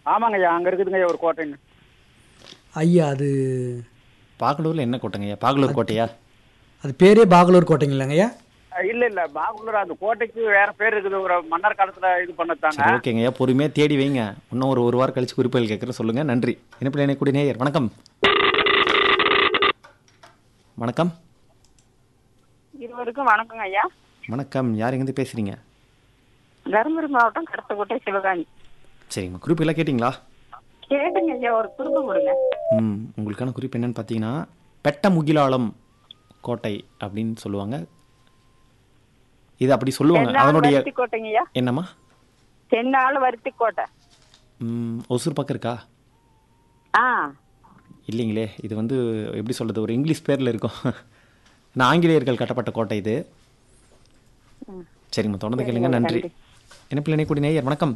ஆமாங்க ஐயா அங்க இருக்குதுங்க ஐயா ஒரு கோட்டைங்க ஐயா அது பாகலூரில் என்ன கோட்டைங்கய்யா பாகலூர் கோட்டையா அது பேரே பாகலூர் கோட்டைங்க இல்லைங்கய்யா அஹ் இல்ல இல்ல பாகுலூர் அந்த கோட்டைக்கு வேற பேர் இருக்குது ஒரு மன்னர் காலத்துல இது பண்ணதாங்க சரி ஓகேங்கய்யா பொறுமையாக தேடி வைங்க இன்னும் ஒரு ஒரு வாரம் கழிச்சு குறிப்புகள் கேட்குற சொல்லுங்கள் நன்றி இணைப்பில் இணையக்கூடிய நேயர் வணக்கம் வணக்கம் இருவருக்கும் வணக்கங்க ஐயா வணக்கம் யார் எங்கேருந்து பேசுகிறீங்க தருமபுரி மாவட்டம் கடத்தக்கோட்டை சிவகாமி சரிங்கம்மா குறிப்பெல்லாம் கேட்டிங்களா கேட்டுங்க ஐயா ஒரு குறும்பு கொடுங்க ம் உங்களுக்கான குறிப்பு என்னன்னு பார்த்தீங்கன்னா பெட்ட முகிலாளம் கோட்டை அப்படின்னு சொல்லுவாங்க இது அப்படி சொல்லுவாங்க தென்னாள் அதனுடைய வருத்தி கோட்டைங்க ஐயா என்னம்மா தென்னாள் வருத்தி கோட்டை ம், ஒசூர் பக்கம் இருக்கா ஆ இல்லைங்களே இது வந்து எப்படி சொல்கிறது ஒரு இங்கிலீஷ் பேரில் இருக்கும் நான் ஆங்கிலேயர்கள் கட்டப்பட்ட கோட்டை இது சரிங்கம்மா தொடர்ந்து கேளுங்க நன்றி நன்றி. இணைப்பில் இணையக்கூடிய நேயர் வணக்கம்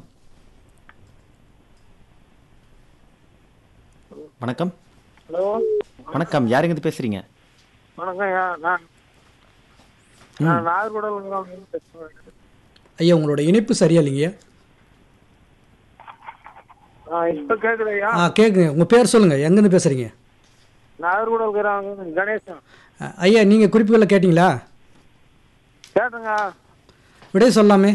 வணக்கம் ஹலோ வணக்கம் யார் எங்கேருந்து பேசுகிறீங்க வணக்கம் ஐயா நான் நான் நாகர்கோடல பேசுறேன் ஐயா உங்களோட இணைப்பு சரியா இல்லைங்கய்யா ஆ இப்போ கேட்குது ஐயா ஆ கேட்குங்க உங்கள் பேர் சொல்லுங்கள் எங்கேருந்து பேசுகிறீங்க நாகர்கோடல் இருக்கிறாங்க கணேசன் ஐயா நீங்கள் குறிப்புகளை கேட்டிங்களா கேட்டுங்க விடைய சொல்லலாமே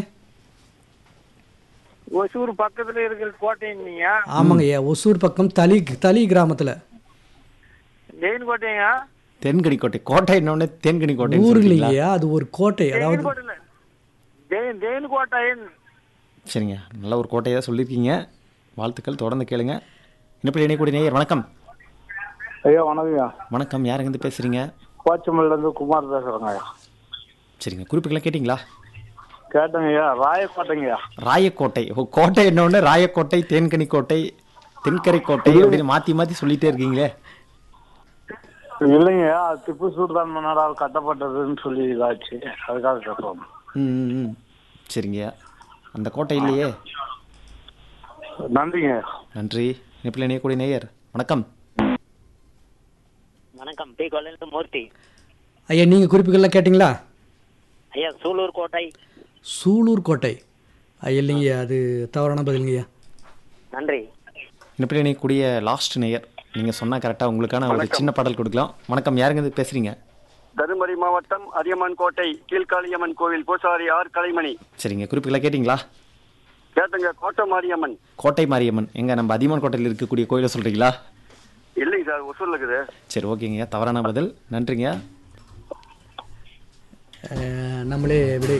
ஒசூர் பக்கத்துல இருக்கிற கோட்டைங்க ஆமாங்க ஐயா ஒசூர் பக்கம் தளி தளி கிராமத்தில் தேன் கோட்டைங்க தென்கனி கோட்டை கோட்டை என்னொன்னே தென்கனி கோட்டை ஊர் இல்லைங்கய்யா அது ஒரு கோட்டை தேன் அதாவது கோட்டையில் தேன் தேன் கோட்டையின் சரிங்க நல்ல ஒரு கோட்டையை தான் சொல்லியிருக்கீங்க வாழ்த்துக்கள் தொடர்ந்து கேளுங்க இணைப்பில் இணையக்கூடிய நேயர் வணக்கம் ஐயா வணக்கம்யா வணக்கம் யார் எங்கேருந்து பேசுகிறீங்க கோச்சமல்லேருந்து குமார் பேசுகிறேங்க ஐயா சரிங்க குறிப்புகளை கேட்டிங்களா கேட்டேங்க ஐயா ராயக்கோட்டைங்கய்யா ராயக்கோட்டை ஓ கோட்டை என்னொன்று ராயக்கோட்டை தேன்கனி கோட்டை தென்கரை கோட்டை அப்படின்னு மாற்றி மாற்றி சொல்லிட்டே இருக்கீங்களே இல்லைங்கய்யா திப்பு சுல்தான் மன்னரால் கட்டப்பட்டதுன்னு சொல்லி இதாச்சு அதுக்காக கேட்போம் ம் ம், ம் சரிங்க அந்த கோட்டை இல்லையே நன்றிங்க நன்றி இணைப்பில் இணையக்கூடிய நேயர் வணக்கம் வணக்கம் பி கொல்லிருந்து மூர்த்தி ஐயா நீங்கள் குறிப்புகள்லாம் கேட்டிங்களா ஐயா சூலூர் கோட்டை சூலூர் கோட்டை ஐயா இல்லைங்கய்யா அது தவறான பதிலுங்கய்யா நன்றி இணைப்பில் இணையக்கூடிய லாஸ்ட் நேயர் நீங்கள் சொன்னால் கரெக்டாக உங்களுக்கான ஒரு சின்ன பாடல் கொடுக்கலாம் வணக்கம் யாருங்க இது பேசுகிறீங்க தருமபுரி மாவட்டம் அதியமான் கோட்டை கீழ்காளியம்மன் கோவில் பூசாரி ஆர் கலைமணி சரிங்க குறிப்புகளை கேட்டிங்களா கேட்டுங்க கோட்டை மாரியம்மன் கோட்டை மாரியம்மன் எங்க நம்ம அதியமான் கோட்டையில் இருக்கக்கூடிய கோயிலை சொல்கிறீங்களா இல்லைங்க சார் ஒசூர்ல இருக்குது சரி ஓகேங்க தவறான பதில் நன்றிங்க அஹ், நம்மளே விடை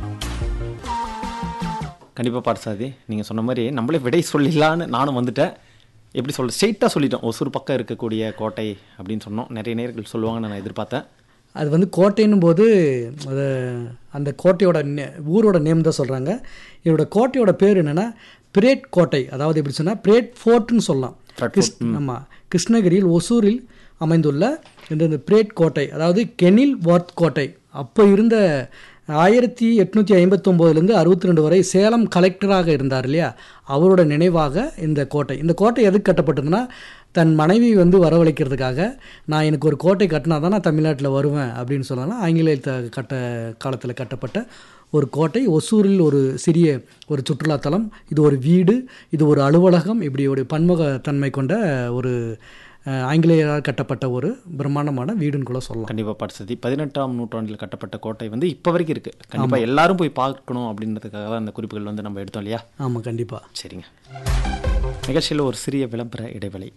கண்டிப்பாக பாடசாதி நீங்கள் சொன்ன மாதிரி நம்மளே விடை சொல்லிடலான்னு நானும் வந்துட்டேன் எப்படி சொல்ல ஸ்ட்ரெயிட்டாக சொல்லிட்டோம் ஒசூர் பக்கம் இருக்கக்கூடிய கோட்டை அப்படின்னு சொன்னோம் நிறைய நேர்கள் சொல்லுவாங்கன்னு நான் எதிர்பார்த்தேன் அது வந்து கோட்டைன்னும் போது அது அந்த கோட்டையோட நே- ஊரோட நேம் தான் சொல்கிறாங்க இதோட கோட்டையோட பேர் என்னென்னா பிரேட் கோட்டை அதாவது எப்படி சொன்னால் பிரேட் ஃபோர்ட்னு சொல்லலாம் Fort கிருஷ் ஆமாம் கிருஷ்ணகிரியில் ஒசூரில் அமைந்துள்ள இந்த இந்த பிரேட் கோட்டை அதாவது கெனில் வார்த் கோட்டை அப்போ இருந்த ஆயிரத்தி எட்நூற்றி ஐம்பத்தொம்போதுலேருந்து அறுபத்தி ரெண்டு வரை சேலம் கலெக்டராக இருந்தார் இல்லையா அவரோட நினைவாக இந்த கோட்டை இந்த கோட்டை எதுக்கு கட்டப்பட்டதுன்னா தன் மனைவி வந்து வரவழைக்கிறதுக்காக நான் எனக்கு ஒரு கோட்டை கட்டினா தான் நான் தமிழ்நாட்டில் வருவேன் அப்படின்னு சொன்னாலும் ஆங்கிலேயத்த கட்ட காலத்தில் கட்டப்பட்ட ஒரு கோட்டை ஒசூரில் ஒரு சிறிய ஒரு சுற்றுலாத்தலம் இது ஒரு வீடு இது ஒரு அலுவலகம் இப்படி ஒரு பன்முக தன்மை கொண்ட ஒரு அஹ், ஆங்கிலேயரால் கட்டப்பட்ட ஒரு பிரம்மாண்டமான வீடுன்னு கூட சொல்லலாம் கண்டிப்பாக பாடசாதி பதினெட்டாம் நூற்றாண்டில் கட்டப்பட்ட கோட்டை வந்து இப்போ வரைக்கும் இருக்குது கண்டிப்பாக எல்லாரும் போய் பார்க்கணும் அப்படின்றதுக்காக தான் அந்த குறிப்புகள் வந்து நம்ம எடுத்தோம் இல்லையா ஆமாம் கண்டிப்பாக சரிங்க நிகழ்ச்சியில் ஒரு சிறிய விளம்பர இடைவெளி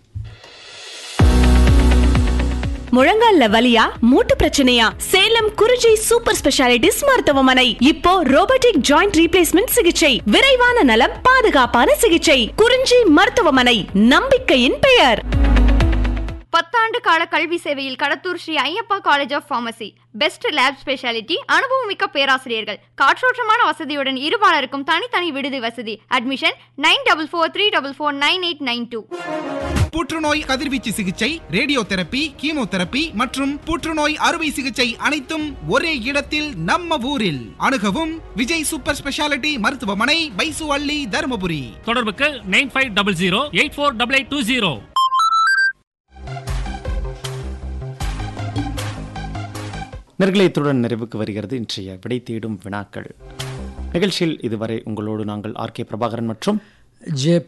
முழங்கால்ல வலியா மூட்டு பிரச்சனையா சேலம் குறிஞ்சி சூப்பர் ஸ்பெஷாலிட்டிஸ் மருத்துவமனை இப்போ ரோபோட்டிக் ஜாயிண்ட் ரீப்ளேஸ்மெண்ட் சிகிச்சை விரைவான நலம் பாதுகாப்பான சிகிச்சை குறிஞ்சி மருத்துவமனை நம்பிக்கையின் பெயர் பத்தாண்டு கால கல்வி சேவையில் Kadathur Sri Ayyappa college of pharmacy best lab speciality அனுபவமிக்க பேராசிரியர்கள் காற்றோட்டமான வசதியுடன் இருபாலருக்கும் தனித்தனி விடுதி வசதி admission nine double four three double four nine eight nine two புற்றுநோய் கதிர்வீச்சு சிகிச்சை ரேடியோதெரபி கீமோதெரபி மற்றும் புற்றுநோய் அறுவை சிகிச்சை அனைத்தும் ஒரே இடத்தில் நம்ம ஊரில் அணுகவும் விஜய் சூப்பர் ஸ்பெஷாலிட்டி மருத்துவமனை பைசு அள்ளி தருமபுரி தொடர்புக்கு nine five double zero eight four double eight two zero நெருக்கலையத்துடன் நிறைவுக்கு வருகிறது இன்றைய விடை தேடும் வினாக்கள் நிகழ்ச்சியில் இதுவரை உங்களோடு நாங்கள் ஆர் கே பிரபாகரன் மற்றும் ஜே